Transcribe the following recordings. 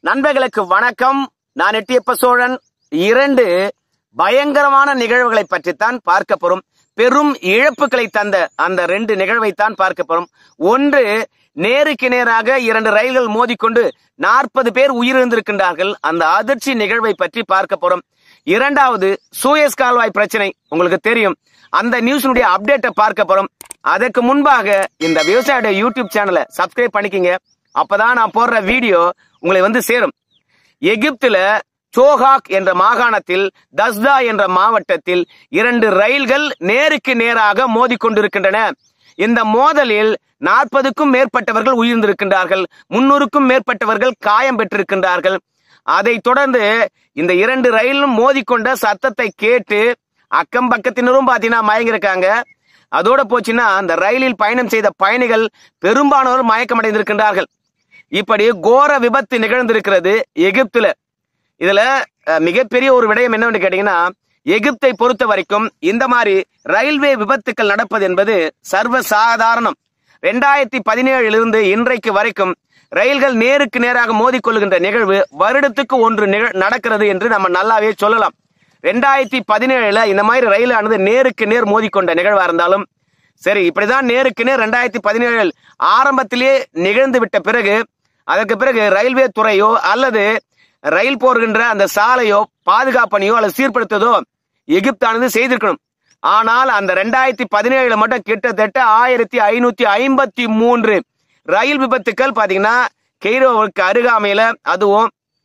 நண்பர்களுக்கு வணக்கம் நான் எட்டியப்ப சோழன் இரண்டு பயங்கரமான நிகழ்வுகளை பற்றித்தான் பார்க்க போறோம் பெரும் இழப்புகளை தந்த அந்த ரெண்டு நிகழ்வைத்தான் பார்க்க போறோம் ஒன்று நேருக்கு நேராக இரண்டு ரயில்கள் மோதிக்கொண்டு நாற்பது பேர் உயிரிழந்திருக்கின்றார்கள் அந்த அதிர்ச்சி நிகழ்வை பற்றி பார்க்க போறோம் இரண்டாவது சூயஸ் கால்வாய் பிரச்சனை உங்களுக்கு தெரியும் அந்த நியூஸினுடைய அப்டேட்டை பார்க்க போறோம் அதற்கு முன்பாக இந்த விவசாயோட யூடியூப் சேனலை சப்ஸ்கிரைப் பண்ணிக்கங்க அப்பதான் நான் போடுற வீடியோ உங்களை வந்து சேரும் எகிப்துல சோஹாக் என்ற மாகாணத்தில் தஸ்தா என்ற மாவட்டத்தில் இரண்டு ரயில்கள் நேருக்கு நேராக மோதிக்கொண்டிருக்கின்றன இந்த மோதலில் நாற்பதுக்கும் மேற்பட்டவர்கள் உயிர்ந்திருக்கின்றார்கள் முன்னூறுக்கும் மேற்பட்டவர்கள் காயம் பெற்றிருக்கின்றார்கள் அதை தொடர்ந்து இந்த இரண்டு ரயிலும் மோதிக்கொண்ட சத்தத்தை கேட்டு அக்கம் பக்கத்தினரும் பாத்தீங்கன்னா மயங்கிருக்காங்க அதோட போச்சுன்னா அந்த ரயிலில் பயணம் செய்த பயணிகள் பெரும்பாலானோர் மயக்கமடைந்திருக்கின்றார்கள் இப்படி கோர விபத்து நிகழ்ந்திருக்கிறது எகிப்துல இதுல அஹ், மிகப்பெரிய ஒரு விடயம் என்னன்னு கேட்டீங்கன்னா எகிப்தை பொறுத்த வரைக்கும் இந்த மாதிரி ரயில்வே விபத்துக்கள் நடப்பது என்பது சர்வ சாதாரணம் ரெண்டாயிரத்தி பதினேழிலிருந்து இன்றைக்கு வரைக்கும் ரயில்கள் நேருக்கு நேராக மோதிக்கொள்கின்ற நிகழ்வு வருடத்துக்கு ஒன்று நிகழ் நடக்கிறது என்று நம்ம நல்லாவே சொல்லலாம் ரெண்டாயிரத்தி பதினேழுல இந்த மாதிரி ரயிலானது நேருக்கு நேர் மோதிக்கொண்ட நிகழ்வா இருந்தாலும் சரி இப்படிதான் நேருக்கு நேர் ரெண்டாயிரத்தி பதினேழில் ஆரம்பத்திலே நிகழ்ந்து விட்ட பிறகு அதற்கு பிறகு ரயில்வே துறையோ அல்லது ரயில் போகின்ற அந்த சாலையோ பாதுகாப்பணியோ அல்லது சீர்படுத்துவதோ எகிப்தானது செய்திருக்கணும் ஆனால் அந்த ரெண்டாயிரத்தி பதினேழுல மட்டும் கிட்டத்தட்ட ஆயிரத்தி ஐநூத்தி ஐம்பத்தி மூன்று ரயில் விபத்துக்கள் பாத்தீங்கன்னா கெய்ரோவுக்கு அருகாமையில அதுவும்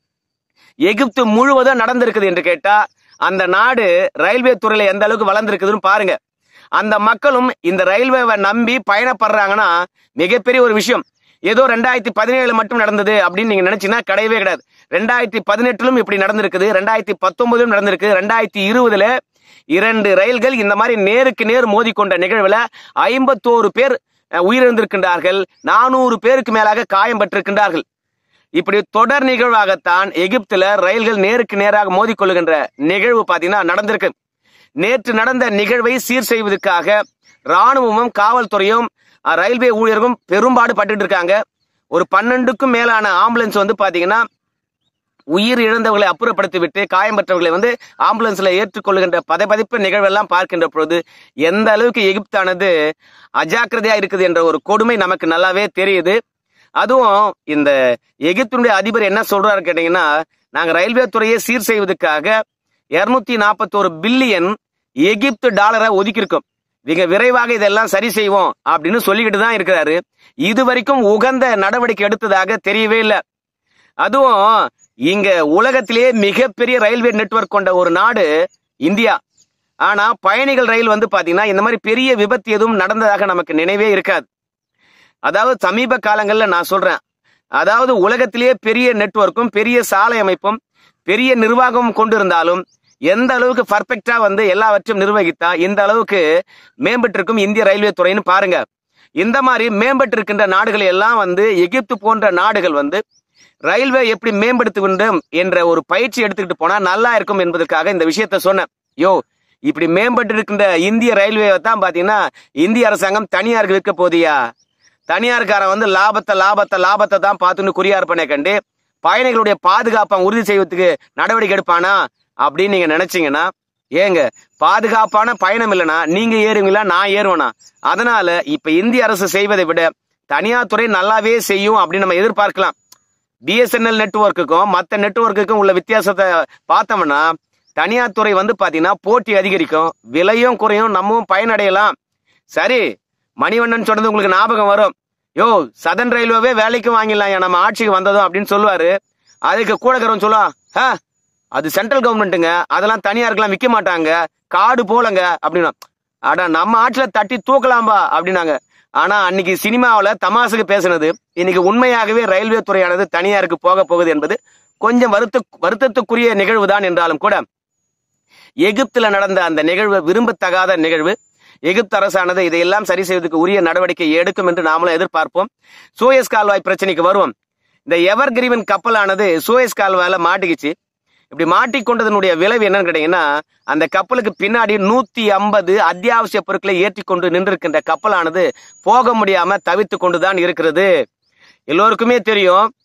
எகிப்து முழுவதும் நடந்திருக்குது என்று கேட்டா அந்த நாடு ரயில்வே துறையில எந்த அளவுக்கு வளர்ந்திருக்குதுன்னு பாருங்க அந்த மக்களும் இந்த ரயில்வேவை நம்பி பயணப்படுறாங்கன்னா மிகப்பெரிய ஒரு விஷயம் ஏதோ ரெண்டாயிரத்தி பதினேழு மட்டும் நடந்தது அப்படின்னு நீங்க நினைச்சீங்கன்னா கிடையவே கிடையாது ரெண்டாயிரத்தி பதினெட்டிலும் இப்படி நடந்திருக்குது ரெண்டாயிரத்தி பத்தொன்பதிலும் நடந்திருக்கு ரெண்டாயிரத்தி இருபதுல இரண்டு ரயில்கள் இந்த மாதிரி நேருக்கு நேர் மோதிக்கொண்ட நிகழ்வுல ஐம்பத்தோரு பேர் அஹ், உயிரிழந்திருக்கின்றார்கள் நானூறு பேருக்கு மேலாக காயம் பெற்றிருக்கின்றார்கள் இப்படி தொடர் நிகழ்வாகத்தான் எகிப்துல ரயில்கள் நேருக்கு நேராக மோதிக்கொள்ளுகின்ற நிகழ்வு பாத்தீங்கன்னா நடந்திருக்கு நேற்று நடந்த நிகழ்வை சீர் செய்வதற்காக ராணுவமும் காவல்துறையும் அஹ், ரயில்வே ஊழியர்களும் பெரும்பாடு பட்டுட்டு இருக்காங்க ஒரு பன்னெண்டுக்கும் மேலான ஆம்புலன்ஸ் வந்து பாத்தீங்கன்னா உயிர் இழந்தவர்களை அப்புறப்படுத்தி விட்டு காயம் பெற்றவர்களை வந்து ஆம்புலன்ஸ்ல ஏற்றுக்கொள்ளுகின்ற பதைபதைப்பு நிகழ்வெல்லாம் பார்க்கின்ற பொழுது எந்த அளவுக்கு எகிப்தானது அஜாக்கிரதையா இருக்குது என்ற ஒரு கொடுமை நமக்கு நல்லாவே தெரியுது அதுவும் இந்த எகிப்தினுடைய அதிபர் என்ன சொல்றாரு கேட்டீங்கன்னா நாங்க ரயில்வே துறையை சீர் செய்வதற்காக இருநூத்தி நாற்பத்தோரு பில்லியன் எகிப்து டாலரை ஒதுக்கியிருக்கோம் மிக விரைவாக இதெல்லாம் சரி செய்வோம் அப்படின்னு சொல்லிக்கிட்டு தான் இருக்கிறாரு இது வரைக்கும் உகந்த நடவடிக்கை எடுத்ததாக தெரியவே இல்லை அதுவும் இங்க உலகத்திலேயே மிகப்பெரிய ரயில்வே நெட்வொர்க் கொண்ட ஒரு நாடு இந்தியா ஆனா பயணிகள் ரயில் வந்து பாத்தீங்கன்னா இந்த மாதிரி பெரிய விபத்து எதுவும் நடந்ததாக நமக்கு நினைவே இருக்காது அதாவது சமீப காலங்கள்ல நான் சொல்றேன் அதாவது உலகத்திலேயே பெரிய நெட்வொர்க்கும் பெரிய சாலை அமைப்பும் பெரிய நிர்வாகமும் கொண்டிருந்தாலும் எந்த அளவுக்கு பர்ஃபெக்டா வந்து எல்லாவற்றையும் நிர்வகித்தா இந்த அளவுக்கு மேம்பட்டிருக்கும் இந்திய ரயில்வே துறைன்னு பாருங்க இந்த மாதிரி மேம்பட்டு இருக்கின்ற நாடுகள் எல்லாம் வந்து எகிப்து போன்ற நாடுகள் வந்து ரயில்வே எப்படி மேம்படுத்த வேண்டும் என்ற ஒரு பயிற்சி எடுத்துக்கிட்டு போனா நல்லா இருக்கும் என்பதற்காக இந்த விஷயத்த சொன்னேன் யோ இப்படி மேம்பட்டு இருக்கின்ற இந்திய ரயில்வேவை தான் பாத்தீங்கன்னா இந்திய அரசாங்கம் தனியாருக்கு விற்க போதியா தனியார்காரன் வந்து லாபத்தை லாபத்தை லாபத்தை தான் பார்த்துன்னு குறியார்ப்பனை கண்டு பயணிகளுடைய பாதுகாப்பை உறுதி செய்வதற்கு நடவடிக்கை எடுப்பானா அப்படின்னு நீங்க நினைச்சீங்கன்னா ஏங்க பாதுகாப்பான பயணம் இல்லைன்னா நீங்க ஏறுவீங்களா நான் ஏறுவேனா அதனால இப்ப இந்திய அரசு செய்வதை விட தனியார் துறை நல்லாவே செய்யும் அப்படின்னு நம்ம எதிர்பார்க்கலாம் பிஎஸ்என்எல் நெட்வொர்க்குக்கும் மற்ற நெட்வொர்க்குக்கும் உள்ள வித்தியாசத்தை பார்த்தோம்னா தனியார் துறை வந்து பாத்தீங்கன்னா போட்டி அதிகரிக்கும் விலையும் குறையும் நம்மவும் பயனடையலாம் சரி மணிவண்ணன் சொன்னது உங்களுக்கு ஞாபகம் வரும் யோ சதன் ரயில்வே வேலைக்கும் வாங்கிடலாம் நம்ம ஆட்சிக்கு வந்ததும் அப்படின்னு சொல்லுவாரு அதுக்கு கூடக்கிறவன் சொல்லுவான் "ஹ, அது சென்ட்ரல் கவர்மெண்ட்டுங்க அதெல்லாம் தனியாருக்கெல்லாம் விற்க மாட்டாங்க காடு போலங்க அப்படின்னா அட நம்ம ஆட்சியில தட்டி தூக்கலாம்பா அப்படின்னாங்க ஆனா அன்னைக்கு சினிமாவுல தமாசுக்கு பேசுனது இன்னைக்கு உண்மையாகவே ரயில்வே துறையானது தனியாருக்கு போக போகுது என்பது கொஞ்சம் வருத்த வருத்தத்துக்குரிய நிகழ்வுதான் என்றாலும் கூட எகிப்துல நடந்த அந்த நிகழ்வு விரும்பத்தகாத நிகழ்வு எகிப்து அரசானது இதையெல்லாம் சரி செய்வதற்கு உரிய நடவடிக்கை எடுக்கும் என்று நாமளும் எதிர்பார்ப்போம் சூயஸ் கால்வாய் பிரச்சனைக்கு வருவோம் இந்த எவர் கிரீவன் கப்பலானது சூயஸ் கால்வாயில மாட்டிக்கிச்சு இப்படி மாட்டிக்கொண்டதனுடைய விளைவு என்னன்னு கேட்டீங்கன்னா அந்த கப்பலுக்கு பின்னாடி நூத்தி ஐம்பது அத்தியாவசிய பொருட்களை ஏற்றி கொண்டு நின்றிருக்கின்ற கப்பலானது போக முடியாம தவித்து கொண்டுதான் இருக்கிறது எல்லோருக்குமே தெரியும்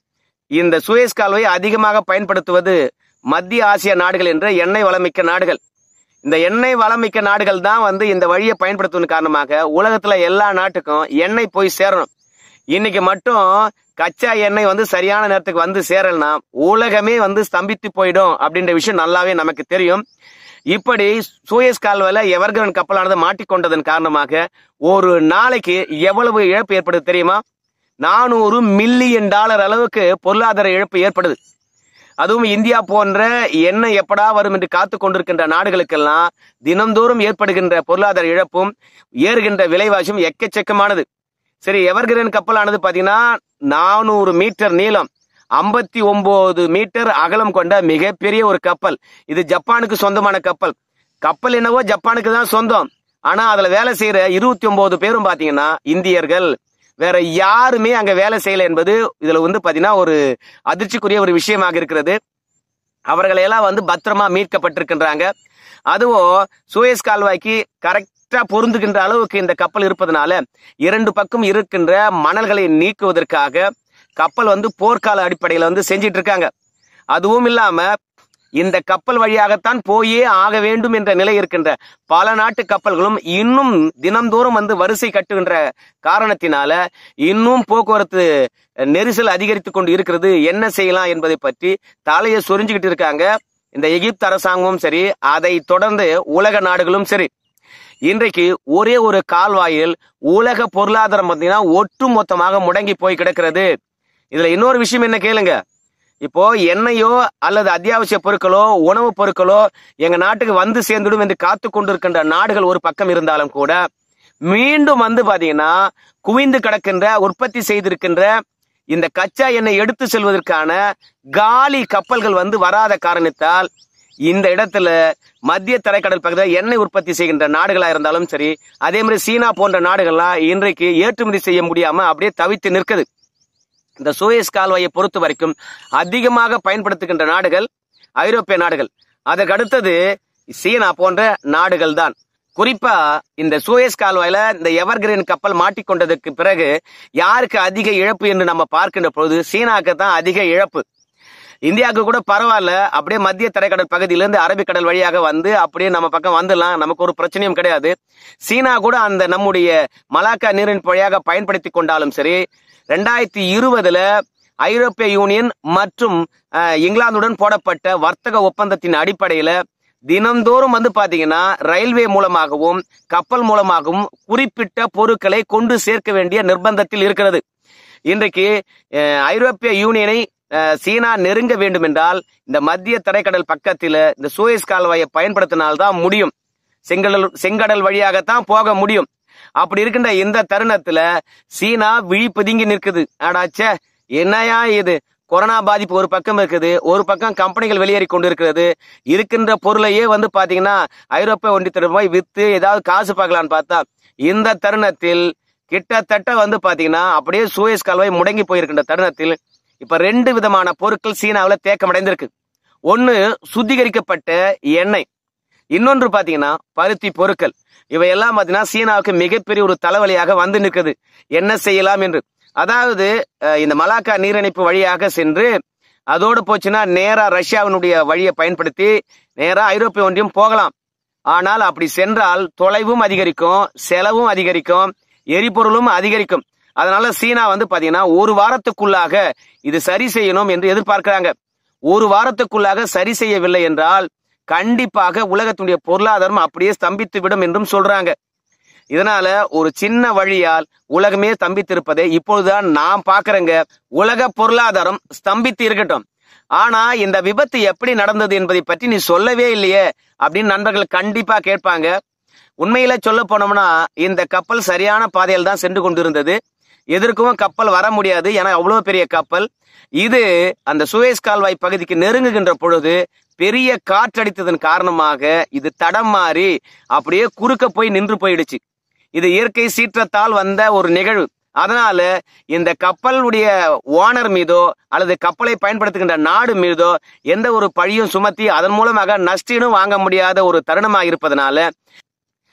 இந்த சுயஸ் கால்வாயை அதிகமாக பயன்படுத்துவது மத்திய ஆசிய நாடுகள் என்ற எண்ணெய் வளமிக்க நாடுகள் இந்த எண்ணெய் வளமிக்க நாடுகள் தான் வந்து இந்த வழியை பயன்படுத்துவதன் காரணமாக உலகத்துல எல்லா நாட்டுக்கும் எண்ணெய் போய் சேரணும் இன்னைக்கு மட்டும் கச்சா எண்ணெய் வந்து சரியான நேரத்துக்கு வந்து சேரலனா உலகமே வந்து ஸ்தம்பித்து போயிடும் அப்படின்ற விஷயம் நல்லாவே நமக்கு தெரியும் இப்படி சூயஸ் கால்வாயில எவர்கிரன் கப்பலானது மாட்டிக்கொண்டதன் காரணமாக ஒரு நாளைக்கு எவ்வளவு இழப்பு ஏற்படுது தெரியுமா நானூறு மில்லியன் டாலர் அளவுக்கு பொருளாதார இழப்பு ஏற்படுது அதுவும் இந்தியா போன்ற எண்ணெய் எப்படா வரும் என்று காத்து கொண்டிருக்கின்ற நாடுகளுக்கெல்லாம் தினந்தோறும் ஏற்படுகின்ற பொருளாதார இழப்பும் ஏறுகின்ற விலைவாசியும் எக்கச்சக்கமானது சரி எவர்கிரன் கப்பலானது பாத்தீங்கன்னா நானூறு மீட்டர் நீளம் ஐம்பத்தி ஒன்பது மீட்டர் அகலம் கொண்ட மிகப்பெரிய ஒரு கப்பல் இது ஜப்பானுக்கு சொந்தமான கப்பல் கப்பல் என்னவோ ஜப்பானுக்கு தான் சொந்தம் ஆனா அதுல வேலை செய்யற இருபத்தி ஒன்பது பேரும் பாத்தீங்கன்னா இந்தியர்கள் வேற யாருமே அங்க வேலை செய்யல என்பது இதுல வந்து பாத்தீங்கன்னா ஒரு அதிர்ச்சிக்குரிய ஒரு விஷயமாக இருக்கிறது அவர்களை எல்லாம் வந்து பத்திரமா மீட்கப்பட்டிருக்கின்றாங்க அதுவும் சூயஸ் கால்வாய்க்கு கரெக்டா பொருந்துகின்ற அளவுக்கு இந்த கப்பல் இருப்பதனால இரண்டு பக்கம் இருக்கின்ற மணல்களை நீக்குவதற்காக கப்பல் வந்து போர்க்கால அடிப்படையில வந்து செஞ்சிட்டு இருக்காங்க அதுவும் இல்லாம இந்த கப்பல் வழியாகத்தான் போயே ஆக வேண்டும் என்ற நிலை இருக்கின்ற பல நாட்டு கப்பல்களும் இன்னும் தினந்தோறும் வந்து வரிசை கட்டுகின்ற காரணத்தினால இன்னும் போக்குவரத்து நெரிசல் அதிகரித்து கொண்டு இருக்கிறது என்ன செய்யலாம் என்பதை பற்றி தலையை சொரிஞ்சுக்கிட்டு இருக்காங்க இந்த எகிப்து அரசாங்கமும் சரி அதை தொடர்ந்து உலக நாடுகளும் சரி இன்றைக்கு ஒரே ஒரு கால்வாயில் உலக பொருளாதாரம் பார்த்தீங்கன்னா ஒட்டு மொத்தமாக முடங்கி போய் கிடக்கிறது இதுல இன்னொரு விஷயம் என்ன கேளுங்க இப்போ எண்ணெயோ அல்லது அத்தியாவசிய பொருட்களோ உணவுப் பொருட்களோ எங்க நாட்டுக்கு வந்து சேர்ந்துடும் என்று காத்து கொண்டிருக்கின்ற நாடுகள் ஒரு பக்கம் இருந்தாலும் கூட மீண்டும் வந்து பாத்தீங்கன்னா குவிந்து கிடக்கின்ற உற்பத்தி செய்திருக்கின்ற இந்த கச்சா எண்ணெய் எடுத்து செல்வதற்கான காலி கப்பல்கள் வந்து வராத காரணத்தால் இந்த இடத்துல மத்திய தரைக்கடல் பகுதியில் எண்ணெய் உற்பத்தி செய்கின்ற நாடுகளா இருந்தாலும் சரி அதே மாதிரி சீனா போன்ற நாடுகள்லாம் இன்றைக்கு ஏற்றுமதி செய்ய முடியாம அப்படியே தவித்து நிற்குது இந்த சூயஸ் கால்வாயை பொறுத்த வரைக்கும் அதிகமாக பயன்படுத்துகின்ற நாடுகள் ஐரோப்பிய நாடுகள் அதற்கு அடுத்தது சீனா போன்ற நாடுகள் தான் குறிப்பா இந்த சூயஸ் கால்வாயில இந்த எவர்கிரீன் கப்பல் மாட்டிக்கொண்டதற்கு பிறகு யாருக்கு அதிக இழப்பு என்று நம்ம பார்க்கின்ற பொழுது சீனாக்கு தான் அதிக இழப்பு இந்தியாவுக்கு கூட பரவாயில்ல அப்படியே மத்திய தரைக்கடல் பகுதியிலிருந்து அரபிக்கடல் வழியாக வந்து அப்படியே நம்ம பக்கம் வந்துடலாம் நமக்கு ஒரு பிரச்சனையும் கிடையாது சீனா கூட அந்த நம்முடைய மலாக்கா நீரின் வழியாக பயன்படுத்தி கொண்டாலும் சரி ரெண்டாயிரத்தி இருபதுல ஐரோப்பிய யூனியன் மற்றும் அஹ், இங்கிலாந்துடன் போடப்பட்ட வர்த்தக ஒப்பந்தத்தின் அடிப்படையில தினந்தோறும் வந்து பாத்தீங்கன்னா ரயில்வே மூலமாகவும் கப்பல் மூலமாகவும் குறிப்பிட்ட பொருட்களை கொண்டு சேர்க்க வேண்டிய நிர்பந்தத்தில் இருக்கிறது இன்றைக்கு அஹ், ஐரோப்பிய யூனியனை அஹ், சீனா நெருங்க வேண்டும் என்றால் இந்த மத்திய தரைக்கடல் பக்கத்தில் இந்த சூயஸ் கால்வாயை பயன்படுத்தினால்தான் முடியும் செங்கடல் செங்கடல் வழியாகத்தான் போக முடியும் அப்படி இருக்கின்ற இந்த தருணத்துல சீனா விழி பிதுங்கி நிற்குது அடாச்சே என்னையா இது கொரோனா பாதிப்பு ஒரு பக்கம் இருக்குது ஒரு பக்கம் கம்பெனிகள் வெளியேறி கொண்டு இருக்கிறது இருக்கின்ற பொருளையே வந்து பாத்தீங்கன்னா ஐரோப்பிய ஒன்றியத்திடம் போய் வித்து ஏதாவது காசு பார்க்கலான்னு பார்த்தா இந்த தருணத்தில் கிட்டத்தட்ட வந்து பாத்தீங்கன்னா அப்படியே சூயஸ் கால்வாய் முடங்கி போயிருக்கின்ற தருணத்தில் இப்ப ரெண்டு விதமான பொருட்கள் சீனாவுல தேக்கமடைந்திருக்கு ஒன்னு சுத்திகரிக்கப்பட்ட எண்ணெய் இன்னொன்று பாத்தீங்கன்னா பருத்தி பொருட்கள் இவையெல்லாம் பாத்தீங்கன்னா சீனாவுக்கு மிகப்பெரிய ஒரு தலைவலியாக வந்து நிற்குது என்ன செய்யலாம் என்று அதாவது அஹ், இந்த மலாக்கா நீரிணைப்பு வழியாக சென்று அதோடு போச்சுன்னா நேரா ரஷ்யாவினுடைய வழியை பயன்படுத்தி நேரா ஐரோப்பிய ஒன்றியம் போகலாம் ஆனால் அப்படி சென்றால் தொலைவும் அதிகரிக்கும் செலவும் அதிகரிக்கும் எரிபொருளும் அதிகரிக்கும் அதனால சீனா வந்து பாத்தீங்கன்னா ஒரு வாரத்துக்குள்ளாக இது சரி செய்யணும் என்று எதிர்பார்க்கிறாங்க ஒரு வாரத்துக்குள்ளாக சரி செய்யவில்லை என்றால் கண்டிப்பாக உலகத்தினுடைய பொருளாதாரம் அப்படியே ஸ்தம்பித்து விடும் என்றும் சொல்றாங்க இதனால ஒரு சின்ன வழியால் உலகமே ஸ்தம்பித்திருப்பதை இப்பொழுதுதான் நான் பாக்குறேங்க உலக பொருளாதாரம் ஸ்தம்பித்து இருக்கட்டும் ஆனா இந்த விபத்து எப்படி நடந்தது என்பதை பற்றி நீ சொல்லவே இல்லையே அப்படின்னு நண்பர்கள் கண்டிப்பா கேட்பாங்க உண்மையில சொல்ல போனோம்னா இந்த கப்பல் சரியான பாதையில் தான் சென்று கொண்டிருந்தது எதற்கும் கப்பல் வர முடியாது ஏன்னா அவ்வளவு பெரிய கப்பல் இது அந்த சுயஸ் கால்வாய் பகுதிக்கு நெருங்குகின்ற பொழுது பெரிய காற்றடித்ததன் காரணமாக இது தடம் மாறி அப்படியே குறுக்க போய் நின்று போயிடுச்சு இது இயற்கை சீற்றத்தால் வந்த ஒரு நிகழ்வு அதனால இந்த கப்பலுடைய ஓனர் மீதோ அல்லது கப்பலை பயன்படுத்துகின்ற நாடு மீதோ எந்த ஒரு பழியும் சுமத்தி அதன் மூலமாக நஷ்டீடும் வாங்க முடியாத ஒரு தருணமாக இருப்பதனால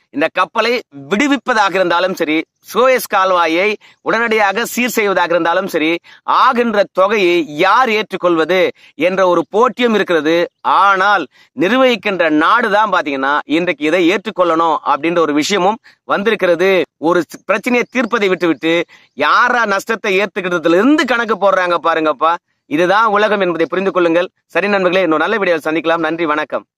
இந்த கப்பலை விடுவிப்பதாக இருந்தாலும் சரி சுவேஸ் கால்வாயை உடனடியாக சீர் செய்வதாக இருந்தாலும் சரி ஆகின்ற தொகையை யார் ஏற்றுக்கொள்வது என்ற ஒரு போட்டியும் இருக்கிறது ஆனால் நிர்வகிக்கின்ற நாடு தான் பாத்தீங்கன்னா இன்றைக்கு இதை ஏற்றுக்கொள்ளணும் அப்படின்ற ஒரு விஷயமும் வந்திருக்கிறது ஒரு சி- பிரச்சனையை தீர்ப்பதை விட்டுவிட்டு யாரா நஷ்டத்தை ஏத்துக்கிறதுல இருந்து கணக்கு போடுறாங்க பாருங்கப்பா இதுதான் உலகம் என்பதை புரிந்து கொள்ளுங்கள் சரி நண்பர்களே இன்னொரு நல்ல வீடியோவில் சந்திக்கலாம் நன்றி வணக்கம்